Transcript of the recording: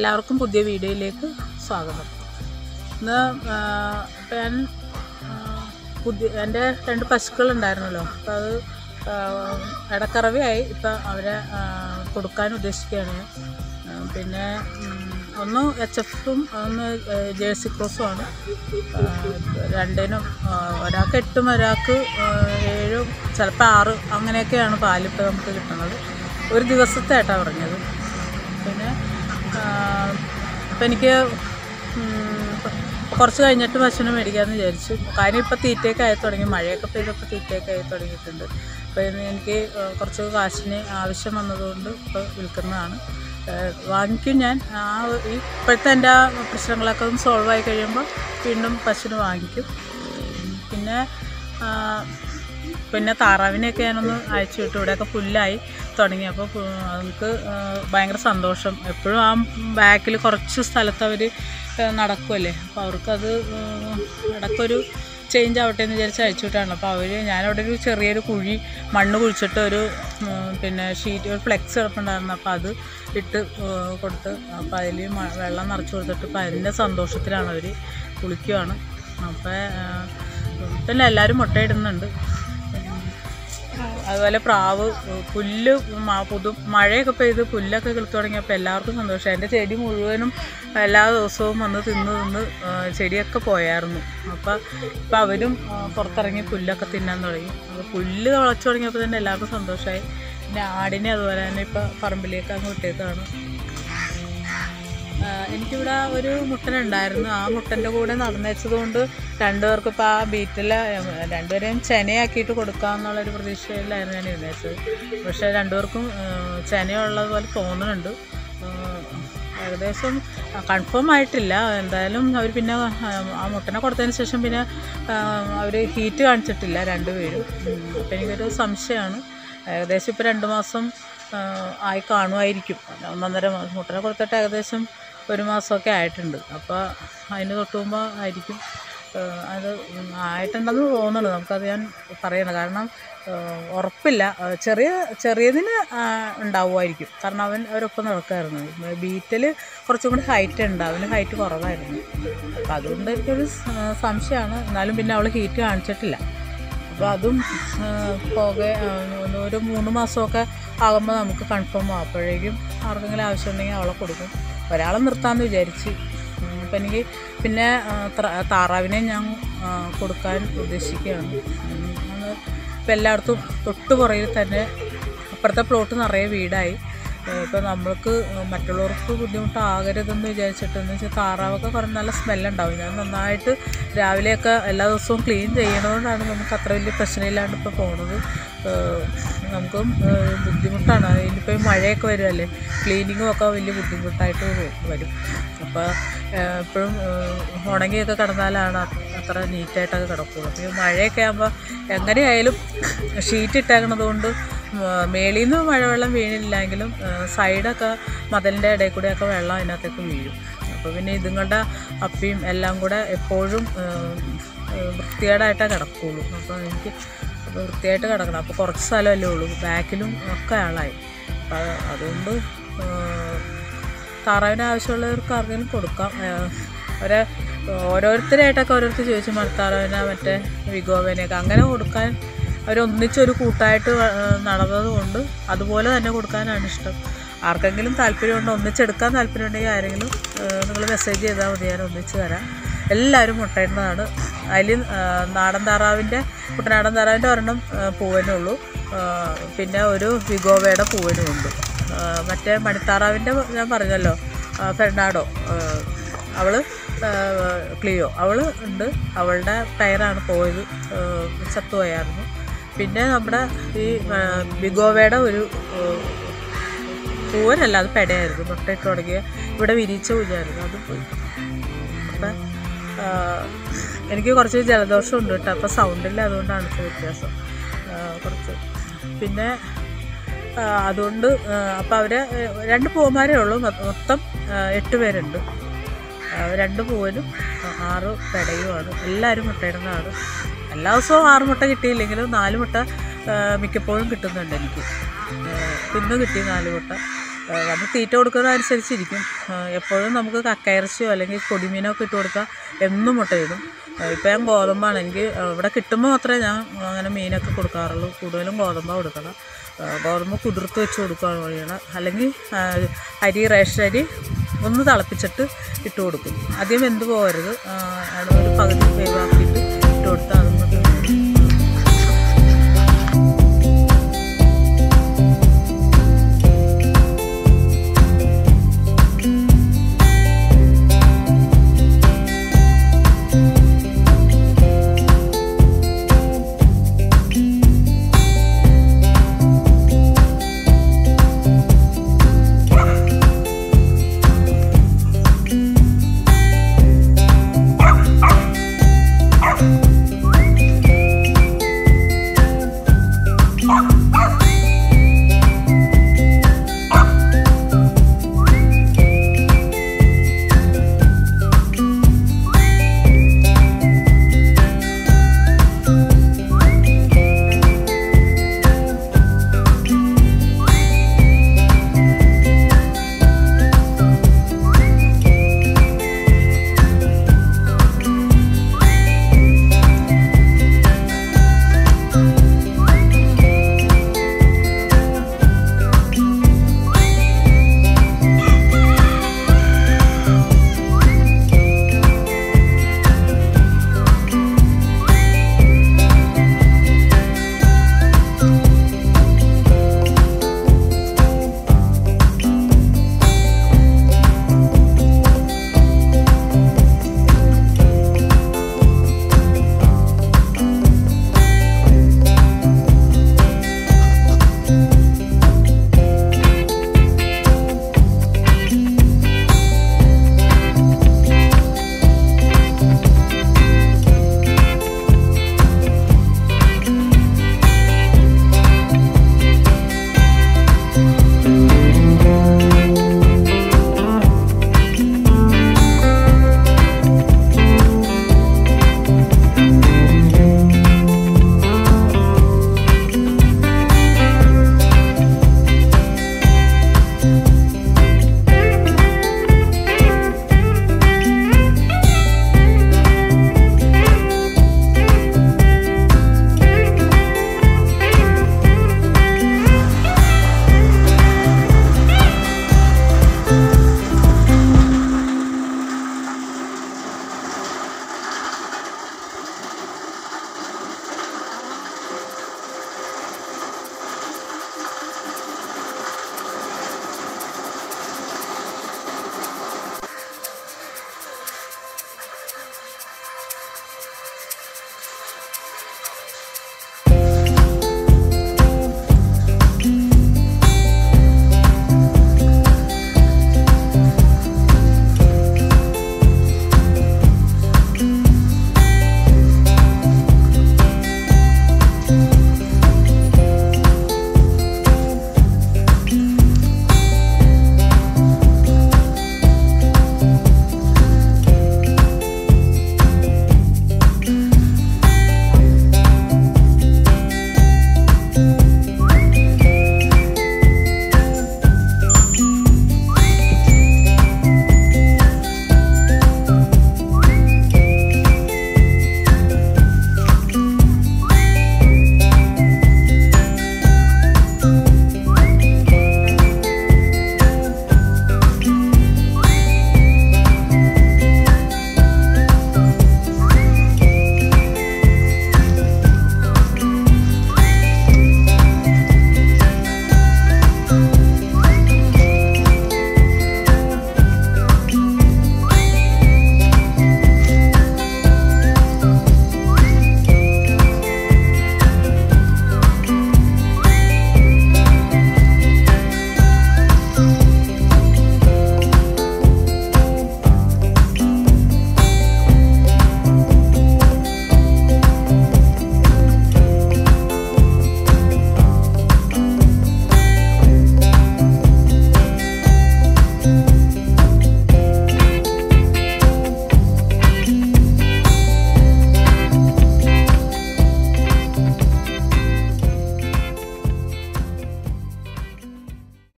എല്ലാവർക്കും പുതിയ വീഡിയോയിലേക്ക് സ്വാഗതം ഇന്ന് ആ, ഇപ്പം ഞാൻ ആ, പുതിയ എൻ്റെ രണ്ട് പശുക്കളുണ്ടായിരുന്നല്ലോ അപ്പോൾ അത് ആ, ഇടക്കറവിയായി ഇപ്പം അവരെ ആ, കൊടുക്കാൻ ഉദ്ദേശിക്കുകയാണ് ഞാൻ. ആ, പിന്നെ ഉം, ഒന്ന് എച്ച് എഫും ഒന്ന് ഏ, ജേഴ്സി ക്രോസുമാണ് ആ, രണ്ടിനും ആ, ഒരാൾക്ക് എട്ടും ഒരാൾക്ക് ആ, ഏഴും ചിലപ്പോൾ ആറ് അങ്ങനെയൊക്കെയാണ് പാലിപ്പോൾ നമുക്ക് കിട്ടുന്നത് ഒരു ദിവസത്തെ ആയിട്ടാണ് പറഞ്ഞത് പിന്നെ അപ്പം എനിക്ക് ഉം, കുറച്ച് കഴിഞ്ഞിട്ട് പശുവിനെ മേടിക്കാമെന്ന് വിചാരിച്ചു കാര്യം ഇപ്പോൾ തീറ്റയൊക്കെ ആയി തുടങ്ങി മഴയൊക്കെ പെയ്തപ്പോൾ തീറ്റയൊക്കെ ആയി തുടങ്ങിയിട്ടുണ്ട് അപ്പോൾ ഇന്ന് എനിക്ക് ആ, കുറച്ച് കാശിന് ആവശ്യം വന്നതുകൊണ്ട് ഇപ്പോൾ വിൽക്കുന്നതാണ് ആ, വാങ്ങിക്കും ഞാൻ ആ ഒരു- ഈ ഇപ്പോഴത്തെ എൻ്റെ ആ പ്രശ്നങ്ങളൊക്കെ ഒന്ന് സോൾവ് ആയി കഴിയുമ്പോൾ വീണ്ടും പശുവിന് വാങ്ങിക്കും ഉം, പിന്നെ ആ, പിന്നെ താറാവിനെയൊക്കെ ഞാനൊന്ന് അയച്ചു വിട്ടു ഇവിടെയൊക്കെ പുല്ലായി തുടങ്ങി അപ്പോൾ പു- നമുക്ക് ആ, ഭയങ്കര സന്തോഷം എപ്പോഴും ആ ബാക്കിൽ കുറച്ച് സ്ഥലത്ത് അവർ നടക്കുമല്ലേ അപ്പോൾ അവർക്കത് ആ, ഇടയ്ക്കൊരു ചേഞ്ച് ആവട്ടെ എന്ന് വിചാരിച്ച് അയച്ചു വിട്ടാണ് അപ്പോൾ അവർ ഞാനവിടെ ഒരു ചെറിയൊരു കുഴി മണ്ണ് കുഴിച്ചിട്ട് ഒരു ഉം, പിന്നെ ഷീറ്റ് ഒരു ഫ്ലെക്സ് കിടപ്പുണ്ടായിരുന്നു അപ്പോൾ അത് ഇട്ട് ആ, കൊടുത്ത് അപ്പോൾ അതിൽ വെള്ളം നിറച്ച് കൊടുത്തിട്ട് ഇപ്പോൾ അതിൻ്റെ സന്തോഷത്തിലാണ് അവർ കുളിക്കുവാണ് അപ്പോൾ പിന്നെ എല്ലാവരും മുട്ടയിടുന്നുണ്ട് അതുപോലെ പ്രാവ് പുല്ല് മ- പുതു മഴയൊക്കെ പെയ്ത് പുല്ലൊക്കെ കിളുത്തു തുടങ്ങിയപ്പോൾ എല്ലാവർക്കും സന്തോഷം എൻ്റെ ചെടി മുഴുവനും എല്ലാ ദിവസവും വന്ന് തിന്ന് തിന്ന് ആ, ചെടിയൊക്കെ പോയായിരുന്നു അപ്പം ഇപ്പം അവരും ആ, പുറത്തിറങ്ങി പുല്ലൊക്കെ തിന്നാൻ തുടങ്ങി അപ്പോൾ പുല്ല് മുളച്ചു തുടങ്ങിയപ്പോൾ തന്നെ എല്ലാവർക്കും സന്തോഷമായി പിന്നെ ആടിനെ അതുപോലെ തന്നെ ഇപ്പം പറമ്പിലേക്ക് അങ്ങ് വിട്ടേക്കാണ് ആ, എനിക്കിവിടെ ഒരു മുട്ടനുണ്ടായിരുന്നു ആ മുട്ടൻ്റെ കൂടെ നടന്നേച്ചത് കൊണ്ട് രണ്ടുപേർക്കും ഇപ്പോൾ ആ ബീറ്റിൽ രണ്ടുപേരെയും ചെനയാക്കിയിട്ട് കൊടുക്കാമെന്നുള്ളൊരു പ്രതീക്ഷയിലായിരുന്നു ഞാൻ ഇരുന്നേച്ചത് പക്ഷേ രണ്ടുപേർക്കും ആ, ചെനയുള്ളത് പോലെ തോന്നുന്നുണ്ട് ആ, ഏകദേശം കൺഫേം ആയിട്ടില്ല എന്തായാലും അവർ പിന്നെ ആ, ആ മുട്ടനെ കൊടുത്തതിന് ശേഷം പിന്നെ അവർ ഹീറ്റ് കാണിച്ചിട്ടില്ല രണ്ടുപേരും ഉം, അപ്പോൾ എനിക്കൊരു സംശയമാണ് ഏകദേശം ഇപ്പോൾ രണ്ട് മാസം ആ, ആയി കാണുമായിരിക്കും ഒന്നൊന്നര മാസം മുട്ടനെ കൊടുത്തിട്ട് ഏകദേശം ഒരു മാസമൊക്കെ ആയിട്ടുണ്ട് അപ്പോൾ അതിന് തൊട്ട് മുമ്പ് ആയിരിക്കും ആ, അത് ആയിട്ടുണ്ടെന്ന് തോന്നുന്നു നമുക്കത് ഞാൻ പറയണം കാരണം ആ, ഉറപ്പില്ല ആ, ചെറിയ ചെറിയതിന് ആ, ഉണ്ടാവുമായിരിക്കും കാരണം അവൻ അവരൊപ്പം നടക്കുമായിരുന്നു ബീറ്റിൽ കുറച്ചും കൂടി ഹൈറ്റ് ഉണ്ട് അവന് ഹൈറ്റ് കുറവായിരുന്നു അപ്പം അതുകൊണ്ട് എനിക്കൊരു സ- സംശയമാണ് എന്നാലും പിന്നെ അവൾ ഹീറ്റ് കാണിച്ചിട്ടില്ല അപ്പോൾ അതും ആ, പോകെ ആ, ഒന്ന് ഒരു മൂന്ന് മാസമൊക്കെ ആകുമ്പോൾ നമുക്ക് കൺഫേം ആവും അപ്പോഴേക്കും ആർക്കെങ്കിലും ആവശ്യമുണ്ടെങ്കിൽ അവളെ കൊടുക്കും ഒരാളെ നിർത്താമെന്ന് വിചാരിച്ച് ഉം, അപ്പം എനിക്ക് പിന്നെ ആ, ത്ര- താറാവിനെ ഞാൻ ആ, കൊടുക്കാൻ ഉദ്ദേശിക്കുകയാണ് ഉം, അത് ഇപ്പം എല്ലായിടത്തും തൊട്ട് പുറകിൽ തന്നെ അപ്പുറത്തെ പ്ലോട്ട് നിറയെ വീടായി ഇപ്പം നമ്മൾക്ക് മറ്റുള്ളവർക്ക് ബുദ്ധിമുട്ടാകരുതെന്ന് വിചാരിച്ചിട്ട് എന്ന് വെച്ചാൽ താറാവൊക്കെ കുറേ നല്ല സ്മെല്ലുണ്ടാവും ഞാൻ നന്നായിട്ട് രാവിലെയൊക്കെ എല്ലാ ദിവസവും ക്ലീൻ ചെയ്യണതുകൊണ്ടാണ് നമുക്ക് അത്ര വലിയ പ്രശ്നമില്ലാണ്ട് ഇപ്പോൾ പോണത് ഏഹ് നമുക്കും ഏഹ് ബുദ്ധിമുട്ടാണ് ഇനിയിപ്പോൾ ഈ മഴയൊക്കെ വരുമല്ലേ ക്ലീനിങ്ങും ഒക്കെ വലിയ ബുദ്ധിമുട്ടായിട്ട് വരും അപ്പോൾ എപ്പോഴും ഉണങ്ങിയൊക്കെ കിടന്നാലാണ് അത് അത്ര നീറ്റായിട്ടൊക്കെ കിടക്കുകയുള്ളൂ അപ്പോൾ ഈ മഴയൊക്കെ ആകുമ്പോൾ എങ്ങനെയായാലും ഷീറ്റ് ഇട്ടേക്കണത് കൊണ്ട് മേളിൽ നിന്ന് മഴവെള്ളം വീണില്ലെങ്കിലും സൈഡൊക്കെ മതിലിൻ്റെ ഇടയിൽ കൂടെയൊക്കെ വെള്ളം അതിനകത്തേക്ക് വീഴും അപ്പോൾ പിന്നെ ഇതുങ്ങളുടെ അപ്പിയും എല്ലാം കൂടെ എപ്പോഴും ഏഹ്, ഏഹ് വൃത്തികേടായിട്ടേ കിടക്കുകയുള്ളൂ അപ്പോൾ എനിക്ക് അപ്പോൾ വൃത്തിയായിട്ട് കിടക്കണം അപ്പോൾ കുറച്ച് സ്ഥലമല്ലേ ഉള്ളൂ ബാക്കിലും ഒക്കെ ആളായി അപ്പോൾ അത് അതുകൊണ്ട് ഏഹ്, താറാവിന് ആവശ്യമുള്ളവർക്ക് ആർക്കെങ്കിലും കൊടുക്കാം ഏഹ്, അവരെ ഓരോരുത്തരായിട്ടൊക്കെ ഓരോരുത്തർ ചോദിച്ചു മരത്താറാവിനെ മറ്റേ വിഗോവേനെയൊക്കെ അങ്ങനെ കൊടുക്കാൻ അവരൊന്നിച്ചൊരു കൂട്ടായിട്ട് വ- ഏഹ് നടന്നത് കൊണ്ട് അതുപോലെ തന്നെ കൊടുക്കാനാണ് ഇഷ്ടം ആർക്കെങ്കിലും താല്പര്യമുണ്ടോ ഒന്നിച്ചെടുക്കാൻ താല്പര്യമുണ്ടെങ്കിൽ ആരെങ്കിലും നിങ്ങൾ മെസ്സേജ് ചെയ്താൽ മതി ഞാൻ ഒന്നിച്ച് തരാം എല്ലാവരും മുട്ടയിടുന്നതാണ് അതിൽ നാടൻ താറാവിൻ്റെ കുട്ടനാടൻ താറാവിൻ്റെ ഒരെണ്ണം ഏഹ് പൂവനേ ഉള്ളൂ ഏഹ് പിന്നെ ഒരു വിഗോവയുടെ പൂവനും ഉണ്ട് ഏഹ് മറ്റേ മണിത്താറാവിൻ്റെ ഞാൻ പറഞ്ഞല്ലോ ഏഹ് ഫെർണാഡോ ഏഹ് അവള് ഏഹ് ക്ലിയോ അവൾ ഉണ്ട് അവളുടെ ടയറാണ് പോയത് ഏഹ് ചത്തുപോയായിരുന്നു പിന്നെ നമ്മുടെ ഈ ഏഹ് ബിഗോവയുടെ ഒരു ഏഹ് പൂവനല്ല അത് പെടയായിരുന്നു മുട്ടയിട്ട് തുടങ്ങിയ ഇവിടെ വിരിച്ച കുഞ്ഞായിരുന്നു അത് പോയി അപ്പം എനിക്ക് കുറച്ച് ജലദോഷം ഉണ്ട് കേട്ടോ അപ്പോൾ സൗണ്ടില്ല അതുകൊണ്ടാണ് ഇത്ര വ്യത്യാസം ആ, കുറച്ച് പിന്നെ ആ, അതുകൊണ്ട് അപ്പോൾ അവർ രണ്ട് പൂവന്മാരേ ഉള്ളൂ മൊ- മൊത്തം ആ, എട്ട് പേരുണ്ട് ആ, രണ്ട് പൂവനും ആ, ആറ് പെടയുമാണ് എല്ലാവരും മുട്ടയിടുന്നതാണ് എല്ലാ ദിവസവും ആറ് മുട്ട കിട്ടിയില്ലെങ്കിലും നാല് മുട്ട ആ, മിക്കപ്പോഴും കിട്ടുന്നുണ്ട് എനിക്ക് ആ, ഇന്ന് കിട്ടി നാല് മുട്ട നമ്മൾ തീറ്റ കൊടുക്കുന്നതനുസരിച്ചിരിക്കും ആ, എപ്പോഴും നമുക്ക് കക്കയിറച്ചിയോ അല്ലെങ്കിൽ പൊടിമീനോ ഒക്കെ ഇട്ട് കൊടുത്താൽ എന്നും മുട്ടയിടും ഇപ്പം ഞാൻ ഗോതമ്പാണ് എനിക്ക് ആ, ഇവിടെ കിട്ടുമ്പോൾ മാത്രമേ ഞാൻ അങ്ങനെ മീനൊക്കെ കൊടുക്കാറുള്ളൂ കൂടുതലും ഗോതമ്പാണ് കൊടുക്കണം ആ, ഗോതമ്പ് കുതിർത്ത് വെച്ച് കൊടുക്കുകയാണ് ചെയ്യണം അല്ലെങ്കിൽ ആ, അരി റേഷൻ അരി ഒന്ന് തിളപ്പിച്ചിട്ട് ഇട്ട് കൊടുക്കും ആദ്യം വെന്ത് പോകരുത് ആ, അത് ഒരു പകുതി വേവാക്കി